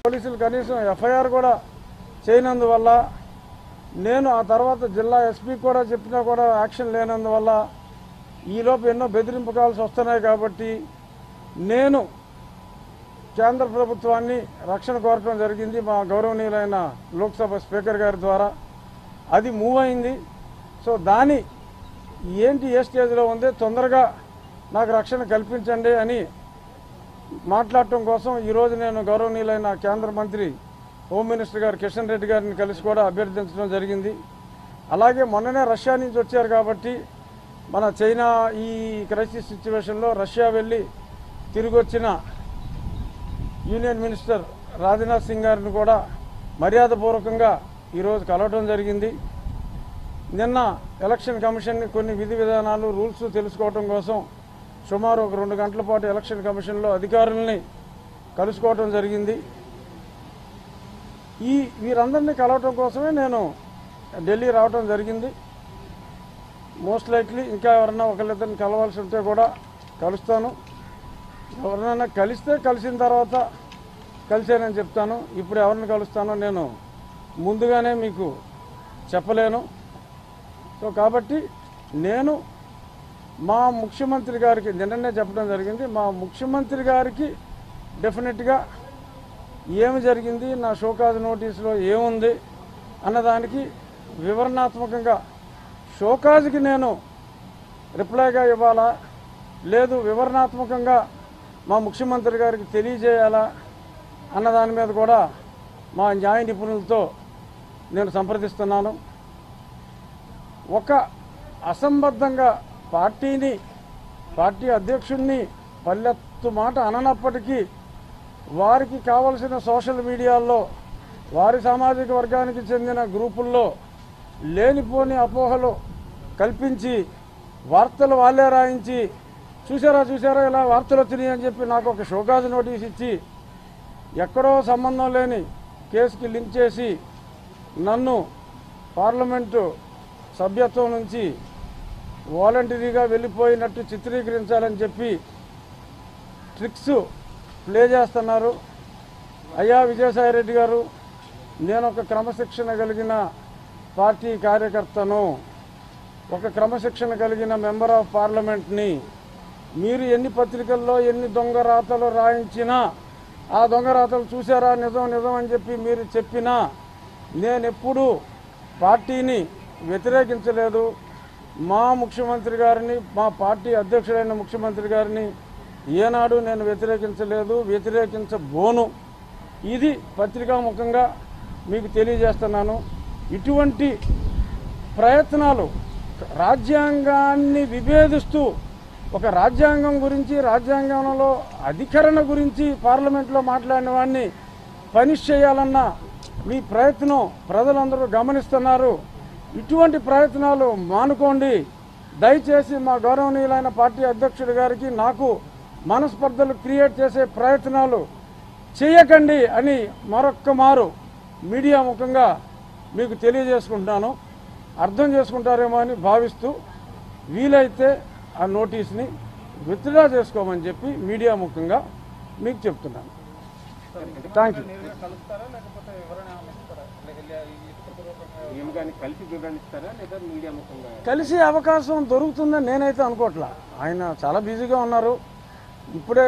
పోలీసులు కనీసం ఎఫ్ఐఆర్ కూడా చేయనందువల్ల నేను ఆ తర్వాత జిల్లా ఎస్పీ కూడా చెప్పినా కూడా యాక్షన్ లేనందువల్ల ఈలోపు ఎన్నో బెదిరింపు కాల్స్ వస్తున్నాయి కాబట్టి నేను కేంద్ర ప్రభుత్వాన్ని రక్షణ కోరటం జరిగింది మా గౌరవనీయులైన లోక్సభ స్పీకర్ గారి ద్వారా అది మూవ్ అయింది సో దాని ఏంటి ఏ స్టేజ్లో ఉంది తొందరగా నాకు రక్షణ కల్పించండి అని మాట్లాడటం కోసం ఈరోజు నేను గౌరవనీయులైన కేంద్ర మంత్రి హోమ్ మినిస్టర్ గారు కిషన్ రెడ్డి గారిని కలిసి కూడా అభ్యర్థించడం జరిగింది అలాగే మొన్ననే రష్యా నుంచి వచ్చారు కాబట్టి మన చైనా ఈ క్రైసిస్ సిచ్యువేషన్లో రష్యా వెళ్ళి తిరిగి వచ్చిన యూనియన్ మినిస్టర్ రాజ్నాథ్ సింగ్ గారిని కూడా మర్యాదపూర్వకంగా ఈరోజు కలవటం జరిగింది నిన్న ఎలక్షన్ కమిషన్ని కొన్ని విధి విధానాలు రూల్స్ తెలుసుకోవటం కోసం సుమారు ఒక రెండు గంటల పాటు ఎలక్షన్ కమిషన్లో అధికారుల్ని కలుసుకోవటం జరిగింది ఈ వీరందరినీ కలవటం కోసమే నేను ఢిల్లీ రావటం జరిగింది మోస్ట్ లైక్లీ ఇంకా ఎవరన్నా ఒకరిద్దరిని కలవాల్సి ఉంటే కూడా కలుస్తాను ఎవరినైనా కలిస్తే కలిసిన తర్వాత కలిసానని చెప్తాను ఇప్పుడు ఎవరిని కలుస్తానో నేను ముందుగానే మీకు చెప్పలేను సో కాబట్టి నేను మా ముఖ్యమంత్రి గారికి నిన్ననే చెప్పడం జరిగింది మా ముఖ్యమంత్రి గారికి డెఫినెట్గా ఏమి జరిగింది నా షోకాజ్ నోటీసులో ఏముంది అన్నదానికి వివరణాత్మకంగా షోకాజ్కి నేను రిప్లైగా ఇవ్వాలా లేదు వివరణాత్మకంగా మా ముఖ్యమంత్రి గారికి తెలియజేయాలా అన్న దాని మీద కూడా మా న్యాయ నిపుణులతో నేను సంప్రదిస్తున్నాను ఒక అసంబద్ధంగా పార్టీని పార్టీ అధ్యక్షుడిని పల్లెత్తు మాట అననప్పటికీ వారికి కావలసిన సోషల్ మీడియాల్లో వారి సామాజిక వర్గానికి చెందిన గ్రూపుల్లో లేనిపోని అపోహలు కల్పించి వార్తలు వాళ్ళే రాయించి చూసారా చూసారా ఇలా వార్తలు వచ్చినాయి అని చెప్పి నాకు ఒక షోకాజ్ నోటీస్ ఇచ్చి ఎక్కడో సంబంధం లేని కేసుకి లింక్ చేసి నన్ను పార్లమెంటు సభ్యత్వం నుంచి వాలంటరీగా వెళ్ళిపోయినట్టు చిత్రీకరించాలని చెప్పి ట్రిక్స్ ప్లే చేస్తున్నారు అయ్యా విజయసాయిరెడ్డి గారు నేను ఒక క్రమశిక్షణ కలిగిన పార్టీ కార్యకర్తను ఒక క్రమశిక్షణ కలిగిన మెంబర్ ఆఫ్ పార్లమెంట్ని మీరు ఎన్ని పత్రికల్లో ఎన్ని దొంగ రాతలు రాయించినా ఆ దొంగ రాతలు చూసారా నిజం నిజం అని చెప్పి మీరు చెప్పినా నేను ఎప్పుడూ పార్టీని వ్యతిరేకించలేదు మా ముఖ్యమంత్రి గారిని మా పార్టీ అధ్యక్షుడైన ముఖ్యమంత్రి గారిని ఏనాడు నేను వ్యతిరేకించలేదు వ్యతిరేకించబోను ఇది పత్రికాముఖంగా మీకు తెలియజేస్తున్నాను ఇటువంటి ప్రయత్నాలు రాజ్యాంగాన్ని విభేదిస్తూ ఒక రాజ్యాంగం గురించి రాజ్యాంగంలో అధికరణ గురించి పార్లమెంట్లో మాట్లాడిన వాడిని పనిష్ చేయాలన్న మీ ప్రయత్నం ప్రజలందరూ గమనిస్తున్నారు ఇటువంటి ప్రయత్నాలు మానుకోండి దయచేసి మా గౌరవనీయులైన పార్టీ అధ్యక్షుడి గారికి నాకు మనస్పర్ధలు క్రియేట్ చేసే ప్రయత్నాలు చేయకండి అని మరొక్క మారు మీడియా ముఖంగా మీకు తెలియజేసుకుంటున్నాను అర్థం చేసుకుంటారేమో అని భావిస్తూ వీలైతే ఆ నోటీస్ని విత్డ్రా చేసుకోమని చెప్పి మీడియా ముఖంగా మీకు చెప్తున్నాను థ్యాంక్ యూ కలుస్తారా లేకపోతే వివరణ ఏమైనా ఇస్తారా లే- లే- లిఖితపూర్వకంగా ఏమి కానీ కలిసి వివరణిస్తారా లేదా మీడియా ముఖంగా కలిసే అవకాశం దొరుకుతుందని నేనైతే అనుకోవట్లా ఆయన చాలా బిజీగా ఉన్నారు ఇప్పుడే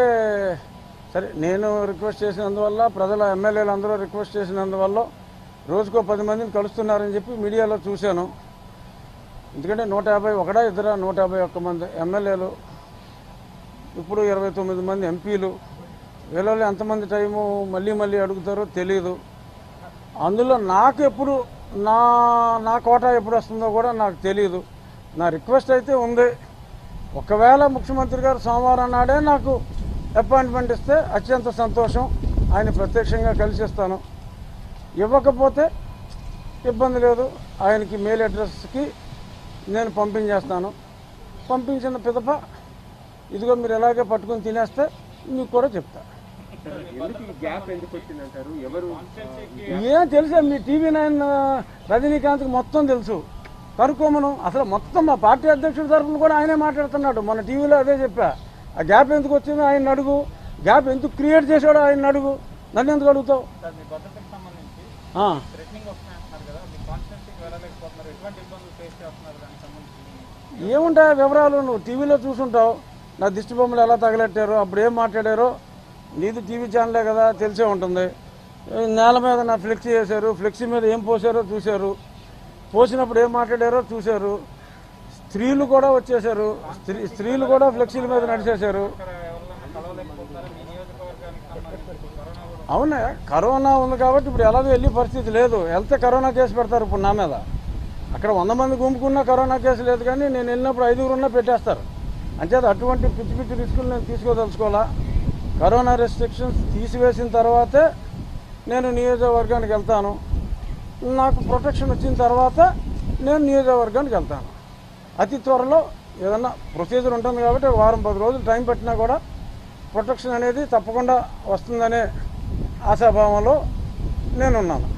సరే నేను రిక్వెస్ట్ చేసినందువల్ల ప్రజల ఎమ్మెల్యేలు అందరూ రిక్వెస్ట్ చేసినందువల్ల రోజుకో పది మందిని కలుస్తున్నారని చెప్పి మీడియాలో చూశాను ఎందుకంటే నూట యాభై ఒకడా ఇద్దరా నూట యాభై ఒక్క మంది ఎమ్మెల్యేలు ఇప్పుడు ఇరవై తొమ్మిది మంది ఎంపీలు వీళ్ళలో ఎంతమంది టైము మళ్ళీ మళ్ళీ అడుగుతారో తెలియదు అందులో నాకు ఎప్పుడు నా నా కోటా ఎప్పుడు వస్తుందో కూడా నాకు తెలియదు నా రిక్వెస్ట్ అయితే ఉంది ఒకవేళ ముఖ్యమంత్రి గారు సోమవారం నాడే నాకు అపాయింట్మెంట్ ఇస్తే అత్యంత సంతోషం ఆయన ప్రత్యక్షంగా కలిసిస్తాను ఇవ్వకపోతే ఇబ్బంది లేదు ఆయనకి మెయిల్ అడ్రస్కి నేను పంపించేస్తాను పంపించిన పిదప ఇదిగో మీరు ఎలాగే పట్టుకొని తినేస్తే మీకు కూడా చెప్తా ఎందుకు ఈ గ్యాప్ ఎందుకు వచ్చిందంటారు ఎవరు ఏం తెలుసా మీ టీవీ నైన్ రజనీకాంత్కి మొత్తం తెలుసు కనుక్కోమను అసలు మొత్తం మా పార్టీ అధ్యక్షుడి తరఫున కూడా ఆయనే మాట్లాడుతున్నాడు మన టీవీలో అదే చెప్పా ఆ గ్యాప్ ఎందుకు వచ్చిందో ఆయన అడుగు గ్యాప్ ఎందుకు క్రియేట్ చేశాడో ఆయన అడుగు నన్ను ఎందుకు అడుగుతావు సార్ మీ భద్రతకు సంబంధించి ఆ, థ్రెటనింగ్ వస్తున్నాయి అంటున్నారు కదా మీ కాన్స్టిట్యూన్సీకి వెళ్ళలేకపోతున్నారు ఎటువంటి ఇబ్బందులు ఫేస్ చేస్తున్నారు దానికి సంబంధించి ఏముంటాయి వివరాలు నువ్వు టీవీలో చూసుంటావు నా దిష్టి బొమ్మలు ఎలా తగలెట్టారో అప్పుడు ఏం మాట్లాడారో నీది టీవీ ఛానలే కదా తెలిసే ఉంటుంది ఈ నేల మీద నా ఫ్లెక్సీ వేశారు ఫ్లెక్సీ మీద ఏం పోసారో చూశారు పోసినప్పుడు ఏం మాట్లాడారో చూశారు స్త్రీలు కూడా వచ్చేసారు స్త్రీ స్త్రీలు కూడా ఫ్లెక్సీల మీద నడిచేశారు ఇక్కడ ఎవరైనా కలవలేకపోతున్నారా మీ నియోజకవర్గానికి సంబంధించి కరోనా కూడా అవునా కరోనా ఉంది కాబట్టి ఇప్పుడు ఎలాగో వెళ్ళే పరిస్థితి లేదు వెళ్తే కరోనా కేసు పెడతారు ఇప్పుడు నా మీద అక్కడ వంద మంది గుంపుకున్నా కరోనా కేసు లేదు కానీ నేను వెళ్ళినప్పుడు ఐదుగురున్నా పెట్టేస్తారు అంచేత అటువంటి పిచ్చి పిచ్చి రిస్కులు నేను తీసుకోదలుచుకోవాలా కరోనా రెస్ట్రిక్షన్స్ తీసివేసిన తర్వాతే నేను నియోజకవర్గానికి వెళ్తాను నాకు ప్రొటెక్షన్ వచ్చిన తర్వాత నేను నియోజకవర్గానికి వెళ్తాను అతి త్వరలో ఏదన్నా ప్రొసీజర్ ఉంటుంది కాబట్టి ఒక వారం పది రోజులు టైం పట్టినా కూడా ప్రొటెక్షన్ అనేది తప్పకుండా వస్తుందనే ఆశాభావంలో నేనున్నాను